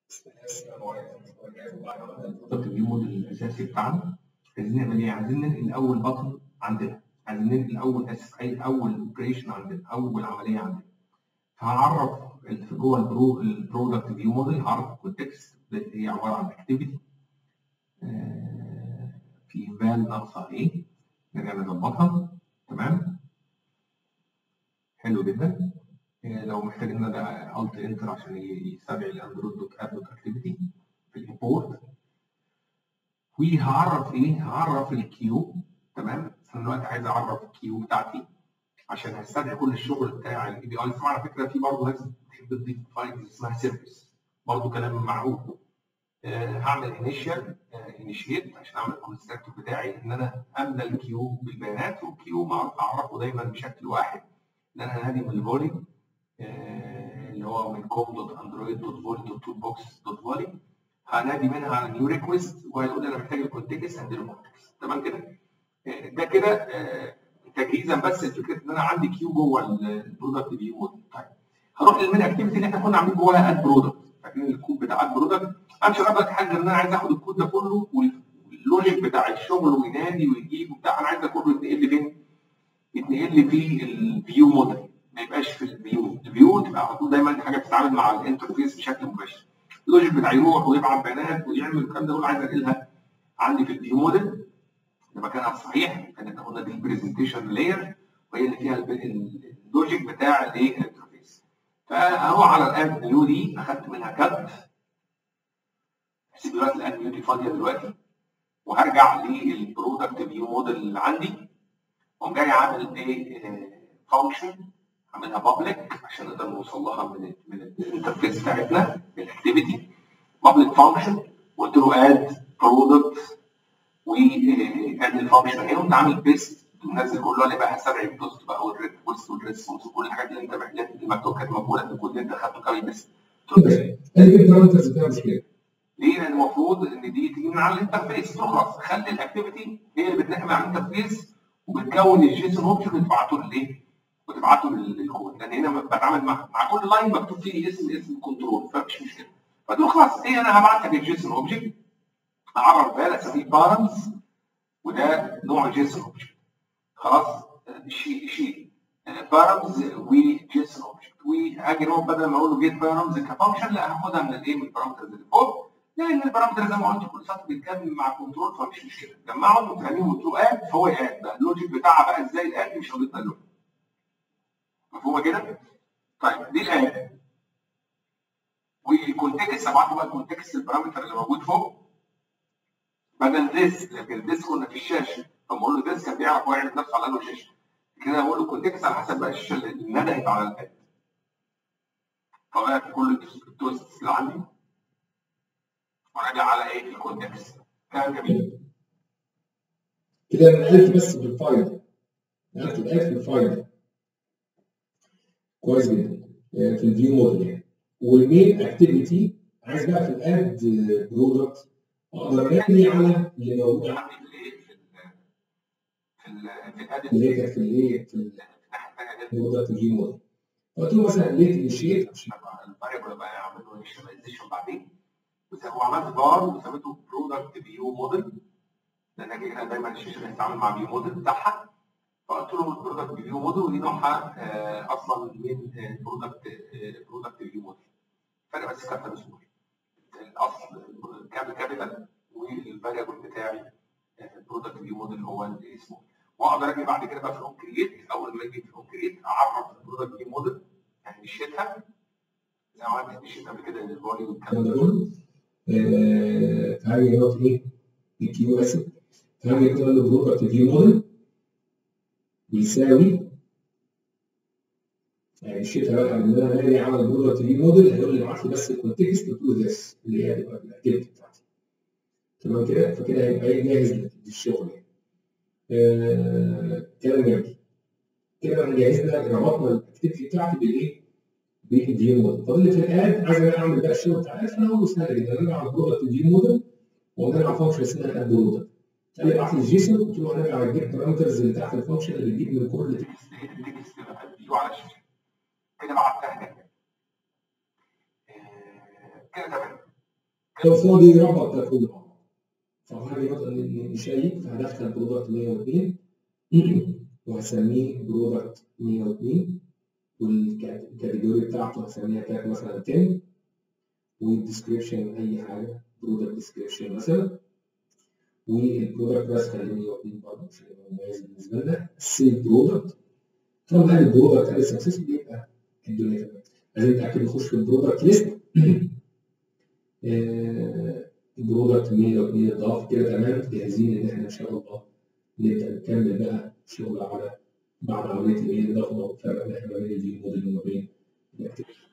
الفيو موديل الاساسي بتاعنا عايزين نعمل ايه؟ عايزين ننقل اول بطن عندنا عايزين ننقل اول اسف اي اول اوبريشن عندنا اول عمليه عندنا فهعرف في جوه البرو البرودكت فيو موديل هعرف الكونتكست اللي هي عباره عن اكتيفيتي في فال ناقصه ايه نرجع نظبطها تمام حلو جدا لو محتاج ان انا الت انتر عشان يستدعي الاندرويد دوت اب دوت اكتيفيتي في الامبورت وهعرف ايه؟ هعرف الكيو تمام؟ في الوقت عايز اعرف الكيو بتاعتي عشان هستدعي كل الشغل بتاع الاي بي اي على فكره في برضه ناس بتحب تضيف فايلز اسمها سيرفيس برضه كلام معقول آه هعمل انيشال انيشيت عشان اعمل الكونستراكتور بتاعي ان انا املى الكيو بالبيانات والكيو معروف اعرفه دايما بشكل واحد ان انا هنادي من الفولي آه اللي هو من كوم دوت اندرويد دوت فولي دوت تول بوكس دوت فولي هنادي منها على نيو ريكوست وهيقول لي انا محتاج الكونتكست هديله كونتكست تمام كده آه ده كده آه تجهيزا بس لفكره ان انا عندي كيو جوه البرودكت فيو موديل طيب هروح للمين اكتيفيتي اللي احنا كنا عاملين جواها اد برودكت فاكرين الكود بتاع اد برودكت انا مش هقدر حاجه ان انا عايز اخد الكود ده كله واللوجيك بتاع الشغل وينادي ويجيب وبتاع انا عايز ده كله يتنقل لي فين؟ يتنقل لي في الفيو موديل ما يبقاش في الفيو الفيو تبقى على طول دايما حاجه بتتعامل مع الانترفيس بشكل مباشر اللوجيك بتاع يروح ويبعت بيانات ويعمل الكلام ده كله عايز انقلها عندي في الفيو موديل ده مكانها الصحيح كانت قلنا دي البرزنتيشن لاير وهي اللي فيها اللوجيك بتاع الايه الانترفيس فاروح على الاد نيو دي اخدت منها كات هسيب دلوقتي الاد نيو دي فاضيه دلوقتي وهرجع للبرودكت فيو موديل اللي عندي واقوم جاي عامل ايه فانكشن عاملها بابليك عشان نقدر نوصل لها من من الانترفيس بتاعتنا الاكتيفيتي بابليك فانكشن وقلت له اد برودكت واد الفانكشن هنا وانت عامل بيست تنزل كله اللي بقى هستدعي البوست بقى والريكوست والريسبونس وكل الحاجات اللي انت محتاج المكتوب كانت موجوده في الكود اللي انت اخدته كمان بيست البارامترز بتاعها مش كده ليه؟ لان المفروض ان دي تيجي من على الانترفيس تخلص خلي الاكتيفيتي هي اللي بتنقل على الانترفيس وبتكون الجيسون اوبجكت وتبعته للايه؟ وتبعته للكود لان هنا بتعامل مع مع كل لاين مكتوب فيه اسم اسم كنترول فمش مشكله فتقول خلاص ايه انا هبعت لك الجيسون اوبجكت اعرف ده اسميه بارامز وده نوع جيسون اوبجكت خلاص شيء شيء بارامز وجيسون اوبجكت وهاجي اروح بدل ما اقول له جيت بارامز كفانكشن لا هاخدها من الايه من البارامترز اللي فوق لان البارامتر زي ما قلت كل سطر بيتكلم مع كنترول فمش مشكله جمعهم وتخليهم وتقول اد فهو اد بقى اللوجيك بتاعها بقى ازاي الاد مش قضيتنا اللوجيك مفهومه كده؟ طيب دي الاد والكونتكست ابعت بقى الكونتكست البارامتر اللي موجود فوق بدل ذس لكن ذس كنا في الشاشه فلما اقول له ذس كان بيعرف هو يعرف نفسه على انه شاشه كده بقول له كونتكست على حسب بقى الشاشه اللي ندهت على الاد فبقى كل التوست اللي عندي وراجع على ايه الكونتكست كلام جميل كده انا نقلت بس في الفايل نقلت الاد في الفايل كويس جدا في الفيو موديل يعني والمين اكتيفيتي عايز بقى في الاد برودكت اقدر انقل على اللي موجود عندي في الايه في ال في الاد اللي هي كانت في الايه في البرودكت فيو موديل قلت له مثلا ليت انيشيت عشان الفاريبل بقى اعمل له انيشاليزيشن بعدين وعملت بار وسميته برودكت فيو موديل لان هنا دايما الشاشه بتتعامل مع فيو موديل بتاعها فقلت له البرودكت فيو موديل ودي نوعها آه اصلا من برودكت برودكت فيو موديل فرق بس كابيتال سمول الاصل كابيتال كابيتال والفاريبل بتاعي البرودكت فيو موديل هو اسمه واقدر اجي بعد كده بقى في الاون كرييت اول ما اجي في الاون كرييت اعرف البرودكت فيو موديل يعني مشيتها زي ما عملت مشيت قبل كده الفولي والكلام ده كله فهاجي نقط ايه؟ الكيو اسف فهاجي اقول له برودكت فيو موديل بيساوي يعني الشيء بقى ان انا مالي عمل برودكت فيو موديل هيقول لي ابعت لي بس الكونتكست تو ذس اللي هي هتبقى الاكتيفيتي بتاعتي تمام كده فكده هيبقى ايه جاهز للشغل يعني آه كلام جميل كده احنا جهزنا ربطنا الاكتيفيتي بتاعتي بالايه؟ بالفيو موديل فاضل لي في الاد عايز اعمل بقى الشغل بتاع الاد فانا اقول له سهل جدا ارجع على برودكت فيو موديل وارجع فانكشن اسمها اد برودكت قال لي ابعت لي الجيسون قلت له هنرجع على الجيت بارامترز اللي تحت الفانكشن اللي بتجيب من كل التكست فيو على الشاشه كده بعتها هناك كده تمام لو فاضي ربط ده كله مع بعض فهاجي مثلا نشيك فهدخل برودكت 102 وهسميه برودكت 102 والكاتيجوري بتاعته هسميها كانت مثلا 10 والديسكربشن اي حاجه برودكت ديسكربشن مثلا والبرودكت بس خليه 102 برضه عشان يبقى مميز بالنسبه لنا السيل برودكت طالما قال البرودكت قال سكسسفول يبقى الدنيا تمام لازم نتاكد نخش في البرودكت ليست البرودكت 102 اتضاف كده تمام جاهزين ان احنا ان شاء الله نبدا نكمل بقى شغل على بعد عمليه الايه الاضافه والفرق اللي احنا ما بين الفيو موديل وما بين الاكتيفيشن